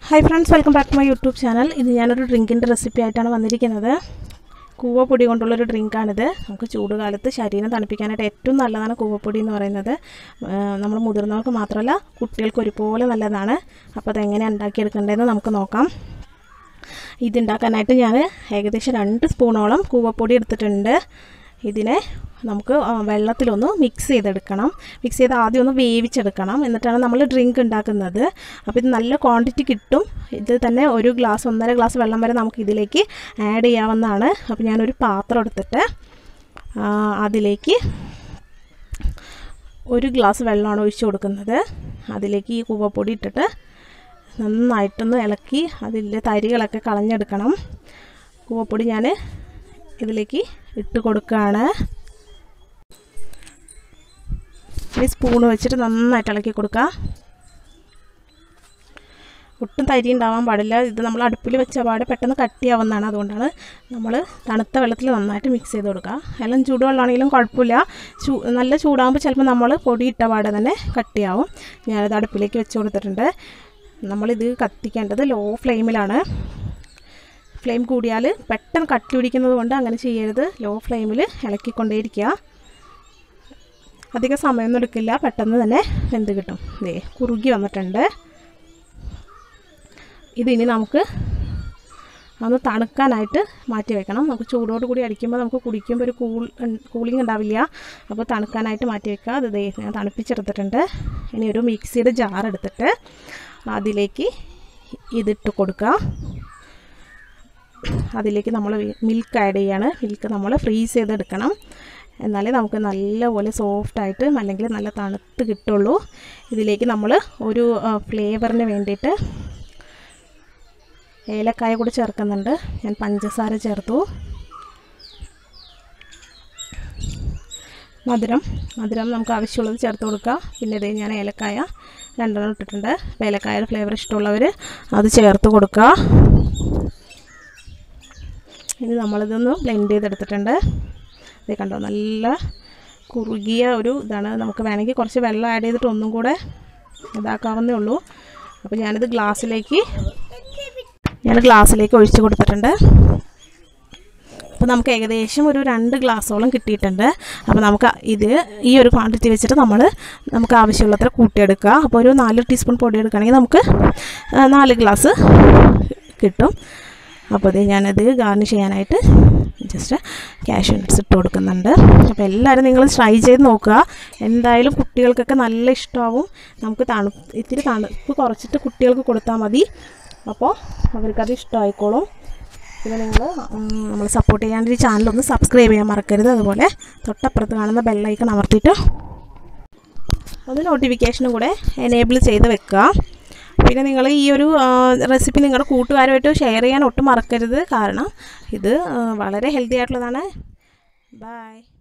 hi friends welcome back to my YouTube channel ഇത് ഞാനൊരു ഡ്രിങ്കിൻ്റെ recipe ആയിട്ടാണ് വന്നിരിക്കുന്നത് കൂവപ്പൊടി കൊണ്ടുള്ളൊരു ഡ്രിങ്കാണിത് നമുക്ക് ചൂടുകാലത്ത് ശരീരം തണുപ്പിക്കാനായിട്ട് ഏറ്റവും നല്ലതാണ് കൂവപ്പൊടി എന്ന് പറയുന്നത് നമ്മൾ മുതിർന്നവർക്ക് മാത്രമല്ല കുട്ടികൾക്ക് ഒരുപോലെ നല്ലതാണ് അപ്പോൾ അതെങ്ങനെ ഉണ്ടാക്കിയെടുക്കേണ്ടതെന്ന് നമുക്ക് നോക്കാം ഇതുണ്ടാക്കാനായിട്ട് ഞാൻ ഏകദേശം രണ്ട് സ്പൂണോളം കൂവപ്പൊടി എടുത്തിട്ടുണ്ട് ഇതിനെ നമുക്ക് ആ, വെള്ളത്തിലൊന്ന് മിക്സ് ചെയ്തെടുക്കണം മിക്സ് ചെയ്ത് ആദ്യം ഒന്ന് വേവിച്ചെടുക്കണം എന്നിട്ടാണ് നമ്മൾ ഡ്രിങ്ക് ഉണ്ടാക്കുന്നത് അപ്പോൾ ഇത് നല്ല ക്വാണ്ടിറ്റി കിട്ടും ഇത് തന്നെ ഒരു ഗ്ലാസ് ഒന്നര ഗ്ലാസ് വെള്ളം വരെ നമുക്ക് ഇതിലേക്ക് ആഡ് ചെയ്യാവുന്നതാണ് അപ്പോൾ ഞാനൊരു പാത്രം എടുത്തിട്ട് ആ, അതിലേക്ക് ഒരു ഗ്ലാസ് വെള്ളമാണ് ഒഴിച്ചു കൊടുക്കുന്നത് അതിലേക്ക് ഈ കൂവപ്പൊടി ഇട്ടിട്ട് നന്നായിട്ടൊന്ന് ഇളക്കി അതിലെ തരികളൊക്കെ കളഞ്ഞെടുക്കണം കൂവപ്പൊടി ഞാൻ ഇതിലേക്ക് ഇട്ട് കൊടുക്കുകയാണ് ഈ സ്പൂണ് വെച്ചിട്ട് നന്നായിട്ട് ഇളക്കി കൊടുക്കുക ഒട്ടും തരി ഉണ്ടാവാൻ പാടില്ല ഇത് നമ്മൾ അടുപ്പിൽ വെച്ച പാടെ പെട്ടെന്ന് കട്ടിയാവുന്നതാണ് അതുകൊണ്ടാണ് നമ്മൾ തണുത്ത വെള്ളത്തിൽ നന്നായിട്ട് മിക്സ് ചെയ്ത് കൊടുക്കുക എല്ലാം ചൂടുവെള്ളമാണെങ്കിലും കുഴപ്പമില്ല ചൂ നല്ല ചൂടാകുമ്പോൾ ചിലപ്പോൾ നമ്മൾ പൊടി ഇട്ട പാടെ തന്നെ കട്ടിയാവും ഞാനത് അടുപ്പിലേക്ക് വെച്ച് കൊടുത്തിട്ടുണ്ട് നമ്മളിത് കത്തിക്കേണ്ടത് ലോ ഫ്ലെയിമിലാണ് ഫ്ലെയിം കൂടിയാൽ പെട്ടെന്ന് കട്ടി പിടിക്കുന്നത് കൊണ്ട് അങ്ങനെ ചെയ്യരുത് ലോ ഫ്ലെയിമിൽ ഇളക്കിക്കൊണ്ടേയിരിക്കുക അധികം സമയമൊന്നും എടുക്കില്ല പെട്ടെന്ന് തന്നെ വെന്ത് കിട്ടും ദേ കുറുകി വന്നിട്ടുണ്ട് ഇതിനി നമുക്ക് ഒന്ന് തണുക്കാനായിട്ട് മാറ്റി വെക്കണം നമുക്ക് ചൂടോട് കൂടി അടിക്കുമ്പോൾ നമുക്ക് കുടിക്കുമ്പോൾ ഒരു കൂൾ കൂളിംഗ് ഉണ്ടാവില്ല അപ്പോൾ തണുക്കാനായിട്ട് മാറ്റി വെക്കുക അത് ദേ ഞാൻ തണുപ്പിച്ചെടുത്തിട്ടുണ്ട് ഇനി ഒരു മിക്സിയുടെ ജാർ എടുത്തിട്ട് അതിലേക്ക് ഇതിട്ട് കൊടുക്കുക അതിലേക്ക് നമ്മൾ മിൽക്ക് ആഡ് ചെയ്യാണ് മിൽക്ക് നമ്മൾ ഫ്രീസ് ചെയ്തെടുക്കണം എന്നാലേ നമുക്ക് നല്ലപോലെ സോഫ്റ്റായിട്ട് അല്ലെങ്കിൽ നല്ല തണുത്ത് കിട്ടുള്ളൂ ഇതിലേക്ക് നമ്മൾ ഒരു ഫ്ലേവറിന് വേണ്ടിയിട്ട് ഏലക്കായ കൂടി ചേർക്കുന്നുണ്ട് ഞാൻ പഞ്ചസാര ചേർത്തു മധുരം മധുരം നമുക്ക് ആവശ്യമുള്ളത് ചേർത്ത് കൊടുക്കുക പിന്നെ ഇതേ ഞാൻ ഏലക്കായ രണ്ടെണ്ണം ഇട്ടിട്ടുണ്ട് അപ്പോൾ ഏലക്കായയുടെ ഫ്ലേവർ ഇഷ്ടമുള്ളവർ അത് ചേർത്ത് കൊടുക്കുക ഇനി നമ്മളിതൊന്ന് ബ്ലെൻഡ് ചെയ്തെടുത്തിട്ടുണ്ട് ഇത് കണ്ടോ നല്ല കുറുകിയ ഒരു ഇതാണ് നമുക്ക് വേണമെങ്കിൽ കുറച്ച് വെള്ളം ആഡ് ചെയ്തിട്ട് ഒന്നും കൂടെ ഇതാക്കാവുന്നേ ഉള്ളൂ അപ്പോൾ ഞാനിത് ഗ്ലാസ്സിലേക്ക് ഞാൻ ഗ്ലാസ്സിലേക്ക് ഒഴിച്ച് കൊടുത്തിട്ടുണ്ട് അപ്പോൾ നമുക്ക് ഏകദേശം ഒരു രണ്ട് ഗ്ലാസ്സോളം കിട്ടിയിട്ടുണ്ട് അപ്പോൾ നമുക്ക് ഇത് ഈ ഒരു ക്വാണ്ടിറ്റി വെച്ചിട്ട് നമ്മൾ നമുക്ക് ആവശ്യമുള്ളത്ര കൂട്ടിയെടുക്കുക അപ്പോൾ ഒരു നാല് ടീസ്പൂൺ പൊടി എടുക്കുകയാണെങ്കിൽ നമുക്ക് ആ, നാല് ഗ്ലാസ് കിട്ടും അപ്പോൾ ഇത് ഞാനത് ഗാർണിഷ് ചെയ്യാനായിട്ട് ജസ്റ്റ് ക്യാഷ് നട്ട്സ് ഇട്ട് കൊടുക്കുന്നുണ്ട് അപ്പോൾ എല്ലാവരും നിങ്ങൾ ട്രൈ ചെയ്ത് നോക്കുക എന്തായാലും കുട്ടികൾക്കൊക്കെ നല്ല ഇഷ്ടമാവും നമുക്ക് തണു ഇത്തിരി തണുപ്പ് കുറച്ചിട്ട് കുട്ടികൾക്ക് കൊടുത്താൽ മതി അപ്പോൾ അവർക്കത് ഇഷ്ടമായിക്കോളും പിന്നെ നിങ്ങൾ നമ്മൾ സപ്പോർട്ട് ചെയ്യാണ്ട് ഈ ചാനലൊന്ന് സബ്സ്ക്രൈബ് ചെയ്യാൻ മറക്കരുത് അതുപോലെ തൊട്ടപ്പുറത്ത് കാണുന്ന ബെല്ലൈക്കൺ അമർത്തിയിട്ട് അത് നോട്ടിഫിക്കേഷനും കൂടെ എനേബിൾ ചെയ്ത് വെക്കുക പിന്നെ നിങ്ങൾ ഈ ഒരു റെസിപ്പി നിങ്ങളുടെ കൂട്ടുകാരുമായിട്ട് ഷെയർ ചെയ്യാൻ ഒട്ടും മറക്കരുത് കാരണം ഇത് ആ, വളരെ ഹെൽത്തി ആയിട്ടുള്ളതാണ് ബൈ